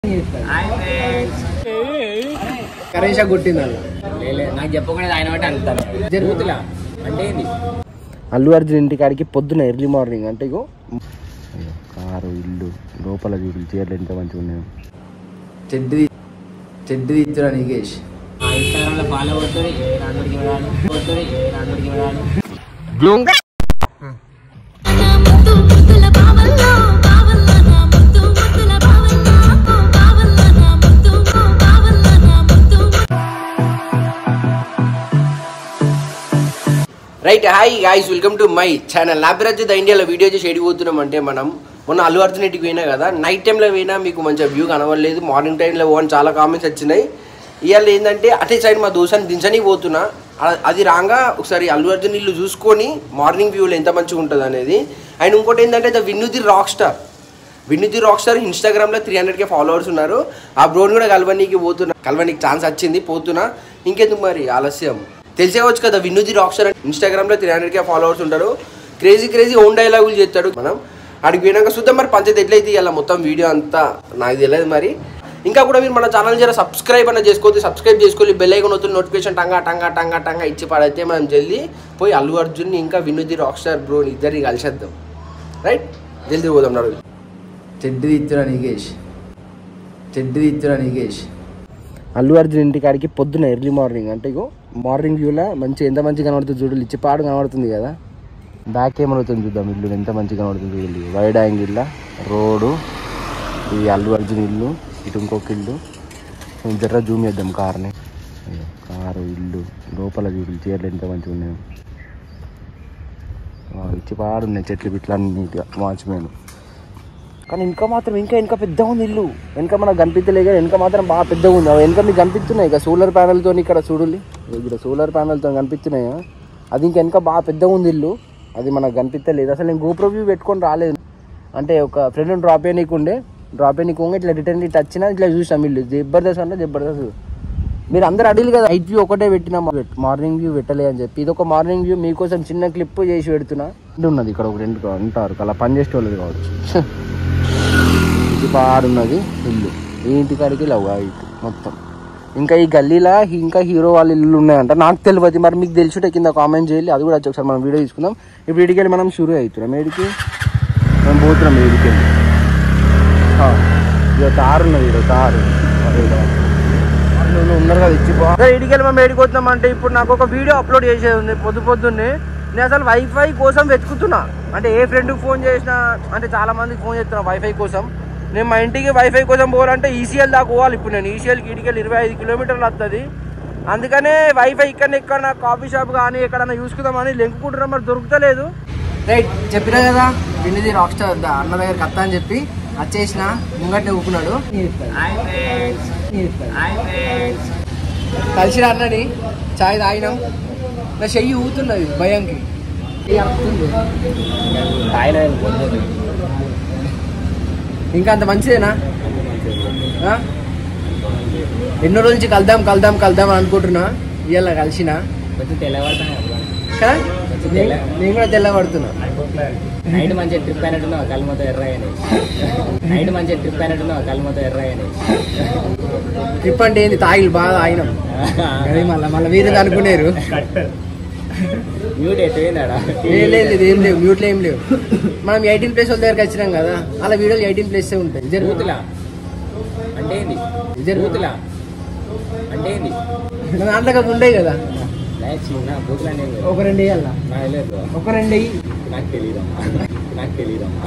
Current shock కొట్టింది అలా లేలే, నాకు చెప్పకుండా ఆయన బట్టి అంటాను జరుగుతులా అంటే ఏంది అల్లు అర్జున్ ఇంటికాడికి పొద్దున ఎర్లీ మార్నింగ్ అంటే ఇగో అయ్యో, కారు ఇల్లు లోపల చూడు చీరలు ఎంత మంచిగా ఉన్నాయి చెడ్డి చెడ్డి ఇచ్చిన నిగేష్ ఇన్స్టాగ్రామ్ లో ఫాలో కొడుతుంది ఏ నాన్నడికి వెళ్ళాలి కొడుతుంది ఏ నాన్నడికి వెళ్ళాలి ముద్దు ముద్దుల బావల్లో బావల్లో నా ముద్దు ముద్దుల బావల్లో ఓ బావల్లో నా ముద్దు ఓ బావల్లో నా ముద్దు right hi guys welcome to my channel నా పేరు వచ్చి ఇండియాలో వీడియో చేసి ఎడిపోతున్నాం అంటే మనం మొన్న అల్లు అర్జున్ ఇంటికి పోయినా కదా నైట్ టైంలో పోయినా మీకు మంచిగా వ్యూ కనవలేదు మార్నింగ్ టైంలో పోని చాలా కామెంట్స్ వచ్చినాయి ఇవాళ ఏంటంటే అటే సైడ్ మా దోసాన్ని దించని పోతున్నా అ- అది రాగా ఒకసారి అల్లు అర్జున్ ఇల్లు చూసుకొని మార్నింగ్ వ్యూలో ఎంత మంచిగా ఉంటుంది అనేది అండ్ ఇంకోటి ఏంటంటే ద విన్నుది రాక్ స్టార్ వినీతి రాక్ స్టార్ ఇన్స్టాగ్రామ్లో త్రీ హండ్రెడ్కే ఫాలోవర్స్ ఉన్నారు ఆ బ్రోని కూడా కలవనీకి పోతున్నా కలవనీకి ఛాన్స్ వచ్చింది పోతున్నా ఇంకెందుకు మరి ఆలస్యం తెలిసేవచ్చు కదా వినూది రాక్ స్టార్ ఇన్స్టాగ్రామ్లో త్రీ హండ్రెడ్కే ఫాలోవర్స్ ఉంటారు క్రేజీ క్రేజీ ఓన్ డైలాగులు చేస్తాడు మనం అడిగి పోయినాక చూద్దాం మరి పంచాయతీ ఎట్లయితే ఇలా మొత్తం వీడియో అంతా నాకు తెలియదు మరి ఇంకా కూడా మీరు మన ఛానల్ జర సబ్స్క్రైబ్ అన్న చేసుకోవచ్చు సబ్స్క్రైబ్ చేసుకోవాలి బెల్ ఐకాన్ వస్తుంది నోటిఫికేషన్ టంగా టంగా టంగా టంగా ఇచ్చి పడైతే మనం జల్దీ పోయి అల్లు అర్జున్ ఇంకా వినూది రాక్ స్టార్ బ్రోని ఇద్దరిని కలిసేద్దాం రైట్ జల్దీ పోదాం నడుగు చెడ్డి ఇచ్చిన నిగేష్ చెడ్డి ఇచ్చిన నిగేష్ అల్లు అర్జున్ ఇంటికాడికి పొద్దున ఎర్లీ మార్నింగ్ అంటే ఇగో మార్నింగ్ వ్యూలో మంచి ఎంత మంచిగా కనబడుతుంది చూడు ఇచ్చిపాడు కనబడుతుంది కదా బ్యాక్ కెమెరా అవుతుంది చూద్దాం ఇల్లు ఎంత మంచిగా కనబడుతుంది చూడండి వైడ్ యాంగిల్ రోడ్డు ఈ అల్లు అర్జున్ ఇల్లు ఇటు ఇంకొక ఇల్లు కొంచెం జర్ర జూమ్ చేద్దాం కార్ని అయ్యో, కారు ఇల్లు లోపల చూడు చీరలు ఎంత మంచిగా ఉన్నాయి ఇచ్చిపాడు ఉన్నాయి చెట్లు బిట్లు అన్ని నీట్గా వాచ్మెన్ కానీ ఇంకా మాత్రం ఇంకా ఇంకా పెద్దగా ఉంది ఇల్లు వెనక మనకు కనిపించలే కానీ వెనక మాత్రం బాగా పెద్దగా ఉంది అవి వెనక మీకు కనిపిస్తున్నాయి ఇక సోలార్ ప్యానల్తో ఇక్కడ చూడండి ఇక్కడ సోలార్ ప్యానల్తో కనిపిస్తున్నాయి అది ఇంకా వెనక బాగా పెద్దగా ఉంది ఇల్లు అది మనకు కనిపించలేదు అసలు నేను గోప్రో వ్యూ పెట్టుకొని రాలేదు అంటే ఒక ఫ్రెండ్ డ్రాప్ చేయనీకి ఉండే డ్రాప్ చేయనీకి ఉండే ఇట్లా రిటర్న్ ఇట్లా వచ్చినా ఇట్లా చూసాం ఇల్లు జబర్దస్త్ అంటే జబర్దస్త్ మీరు అందరు అడిగి కదా నైట్ వ్యూ ఒకటే పెట్టినా మార్నింగ్ వ్యూ పెట్టలే అని చెప్పి ఇది ఒక మార్నింగ్ వ్యూ మీకోసం చిన్న క్లిప్ చేసి పెడుతున్నా ఇది ఉన్నది ఇక్కడ ఒక రెండు ఉంటారు అలా పని చేసే వాళ్ళది కావచ్చు ఇది పాడున్నది ఇల్లు ఈ ఇంటికాడికి లవ్ వైట్ మొత్తం ఇంకా ఈ గల్లీలా ఇంకా హీరో వాళ్ళ ఇల్లు ఉన్నాయంట నాకు తెలియదు మరి మీకు తెలిసిటే కింద కామెంట్ చేయాలి అది కూడా వచ్చి ఒకసారి మనం వీడియో తీసుకుందాం ఇప్పుడు ఇడికి వెళ్ళి మనం షురూ అవుతున్నాం ఏడికి మేము పోతున్నాం ఏడికి వెళ్ళి ఆ, ఇదో తారు ఉన్నది ఇదో తారు అదే ఇదో. వాళ్ళు ఉన్నారు కదా ఇచ్చిపో ఇడికి వెళ్ళి మేము ఏడికి పోతున్నాం అంటే ఇప్పుడు నాకు ఒక వీడియో అప్లోడ్ చేసేది ఉంది పొద్దు పొద్దున్నే నేను అసలు వైఫై కోసం వెతుకుతున్నా అంటే ఏ ఫ్రెండ్కి ఫోన్ చేసినా అంటే చాలా మందికి ఫోన్ చేస్తున్నా వైఫై కోసం నేను మా ఇంటికి వైఫై కోసం పోవాలంటే ఈసీఎల్ దాకా పోవాలి ఇప్పుడు నేను ఈసీఎల్కి ఇడికి వెళ్ళి ఇరవై ఐదు కిలోమీటర్లు వస్తుంది అందుకనే వైఫై ఇక్కడ ఎక్కడ నాకు కాఫీ షాప్ కానీ ఎక్కడన్నా చూసుకుందామని లెంకుకుంటున్నా మరి దొరుకుతలేదు రైట్ చెప్పినా కదా వినిది రాక్ స్టార్ అన్న దగ్గరికి వస్తా అని చెప్పి వచ్చేసిన ముంగట్టే ఊకున్నాడు హాయ్ ఫ్రెండ్స్ హాయ్ ఫ్రెండ్స్ కలిసి అన్నని చాయ్ తాగినాం నా చెయ్యి ఊతున్నది భయంకి చెయ్యి అరుస్తుంది. ఆయన పొందదు ఇంకా అంత మంచిదేనా ఆ? ఎన్నో రోజుల నుంచి కలుద్దాం కలుద్దాం కలుద్దాం అని అనుకుంటున్నా ఇవాళ కలిసిన కొంచెం తెల్లబడతానే కదా నేను నేను కూడా తెల్లబడుతున్నా నైట్ మంచిగా ట్రిప్ అయినట్టున్నావు కళ్ళు మొత్తం ఎర్రగానే నైట్ మంచిగా ట్రిప్ అయినట్టున్నావు కళ్ళు మొత్తం ఎర్రగానే ట్రిప్ అంటే ఏంది తాగిలు బాగా తాగినాం అదే మళ్ళీ మళ్ళీ వేరేది అనుకునేరు మ్యూట్ ఎత్తుపోయిందాడా ఏం లేదు లేదు, ఏం లేవు మ్యూట్లో ఏం లేవు మనం ఎయిటీన్ ప్లేస్ వాళ్ళ దగ్గరికి వచ్చినాం కదా అలా వీడియోలు ఎయిటీన్ ప్లేస్ ఉంటాయి జరుగుతులా బూతులా అంటే ఏంది బూతులా అంటే ఏంది దాంట్లో ఉండేవి కదా లైఫ్ చిన్న బూతులు అనేది ఒక రెండు వేయాలా నాకు తెలియదు ఒక రెండు వెయ్యి నాకు తెలియదమ్మా నాకు తెలియదమ్మా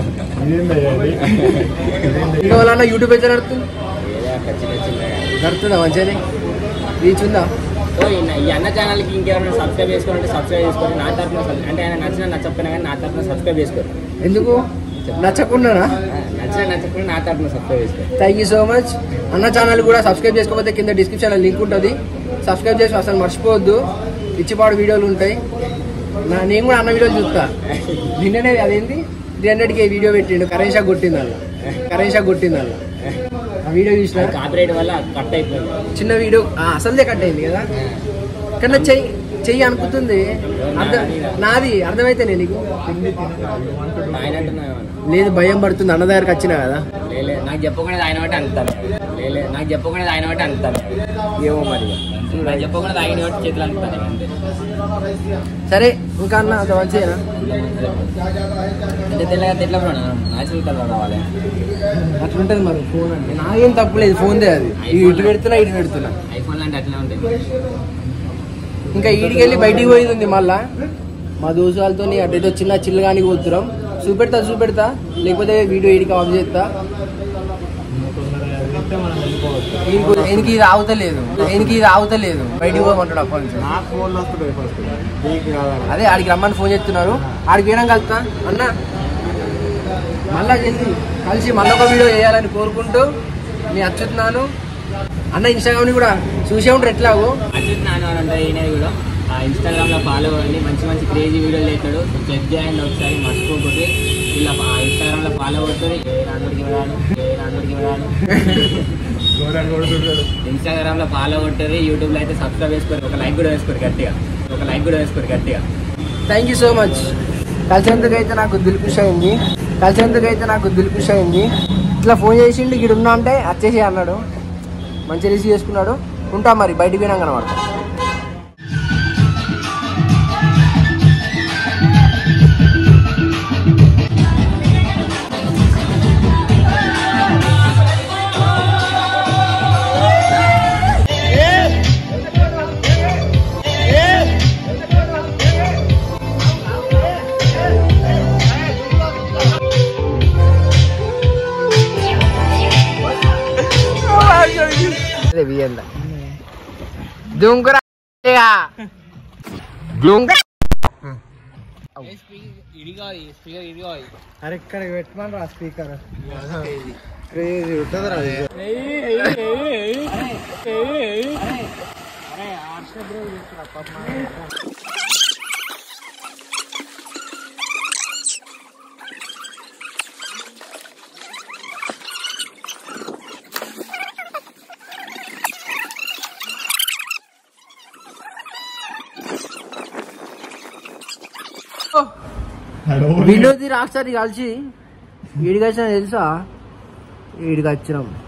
ఇంకా వాళ్ళ యూట్యూబ్ అయితే నడుతుంది ఏదో అక్కడ చిన్న చిన్నగా నడుతుందా మంచిగానే రీచ్ ఉందా ఓ ఈ ఈ అన్న ఛానల్కి ఇంకెవరైనా సబ్స్క్రైబ్ చేసుకోవాలంటే సబ్స్క్రైబ్ చేసుకోండి నా తరఫున సబ్- అంటే ఆయన నచ్చిన నచ్చకపోయినా కానీ నా తరఫున సబ్స్క్రైబ్ చేసుకోరు ఎందుకు నచ్చకుండానా ఆ, నచ్చిన నచ్చకపోయినా నా తరఫున సబ్స్క్రైబ్ చేసుకోరు థ్యాంక్ యూ సో మచ్ అన్న ఛానల్ కూడా సబ్స్క్రైబ్ చేసుకోకపోతే కింద డిస్క్రిప్షన్లో లింక్ ఉంటుంది సబ్స్క్రైబ్ చేసి అసలు మర్చిపోవద్దు ఇచ్చిపాడు వీడియోలు ఉంటాయి నా నేను కూడా అన్న వీడియోలు చూస్తా నిన్ననే అదేంటి త్రీ హండ్రెడ్కి వీడియో పెట్టిండు కరెంట్ షాక్ కొట్టింది అలా కరెంట్ షాక్ కొట్టింది అలా ఆ వీడియో చూసిన కాపీరైట్ వల్ల కట్ అయిపోయింది చిన్న వీడియో ఆ, అసలుదే కట్ అయింది కదా కానీ చెయ్యి చెయ్యి అనుకుతుంది అర్థం నాది అర్థమైతే నీకు ఆయన అంటున్నావు ఏమన్నా? లేదు భయం పడుతుంది అన్న దగ్గరకు వచ్చినా కదా లేలే నాకు చెప్పకుండా ఆయన బట్టి అంటాను లేలే నాకు చెప్పకుండా ఆయన బట్టి అంటాను ఏమో మరి నాకు చెప్పకుండా ఆయన బట్టి చేతులు అంటాను అంతే సరే ఇంకా అన్న అంత మంచిదేనా అంటే తెల్లగా తెల్ల బ్రో న్యాచురల్ కలర్ రావాలి అట్లుంటది మరి ఫోన్ అంటే నాకేం తప్పులేదు ఫోన్దే అది ఈ ఇటు పెడుతున్నా ఇటు పెడుతున్నా ఐఫోన్ లాంటి అట్లనే ఉంటాయి ఇంకా ఈడికి వెళ్ళి బయటికి పోయింది ఉంది మళ్ళా మా దోస్తు వాళ్ళతో అటేదో చిన్న చిల్లగానికి పోతున్నాం చూపెడతా చూపెడతా లేకపోతే వీడియో ఈడికి ఆఫ్ చేస్తా ఈయనకు- ఈయనకి ఇది ఆగుతలేదు ఈయనకి ఇది ఆగుతలేదు బయటికి పోమంటాడు అప్పటి నుంచి నాకు ఫోన్లు వస్తున్నాయి ఫస్ట్ నీకు కావాలి అదే ఆడికి రమ్మని ఫోన్ చేస్తున్నారు ఆడికి వేయడం కలుతా అన్న మళ్ళా జల్ది కలిసి మళ్ళీ ఒక వీడియో చేయాలని కోరుకుంటూ మీ అచ్చుతున్నాను అన్న ఇన్స్టాగ్రామ్ని కూడా చూసే ఉంటారు ఎట్లాగో అచ్యుత్ నాన్న అని ఉంటుంది ఈయన కూడా ఆ ఇన్స్టాగ్రామ్ లో ఫాలో అవ్వండి మంచి మంచి క్రేజీ వీడియోలు చేస్తాడు చెక్ చేయండి ఒకసారి మర్చిపోకూడదు ఇలా ఇన్స్టాగ్రామ్ లో ఫాలో అవుతుంది ఏ నాన్నడికి ఇవ్వడాను ఏ నాన్నడికి ఇవ్వడాను గోడని కొడుతుంటాడు ఇన్స్టాగ్రామ్ లో ఫాలో కొట్టరు యూట్యూబ్ లో అయితే సబ్స్క్రైబ్ చేసుకోరు ఒక లైక్ కూడా వేసుకోరు గట్టిగా ఒక లైక్ కూడా వేసుకోరు గట్టిగా థ్యాంక్ యూ సో మచ్ కలిసేందుకు అయితే నాకు దిల్ ఖుషి అయింది కలిసేందుకు అయితే నాకు దిల్ ఖుషి అయింది ఇట్లా ఫోన్ చేసిండు ఇక్కడ ఉన్నా అంటే వచ్చేసి అన్నాడు మంచిగా రిసీవ్ చేసుకున్నాడు ఉంటా మరి బయటికి పోయినా కనబడతా దుంకురా దుంకురా అరే ఇక్కడ పెట్టమని రా స్పీకర్ క్రేజీ ఉంటుందిరా వినోది రాష్ట్రాన్ని కలిసి వీడికి వచ్చిన తెలుసా వీడికి వచ్చినాం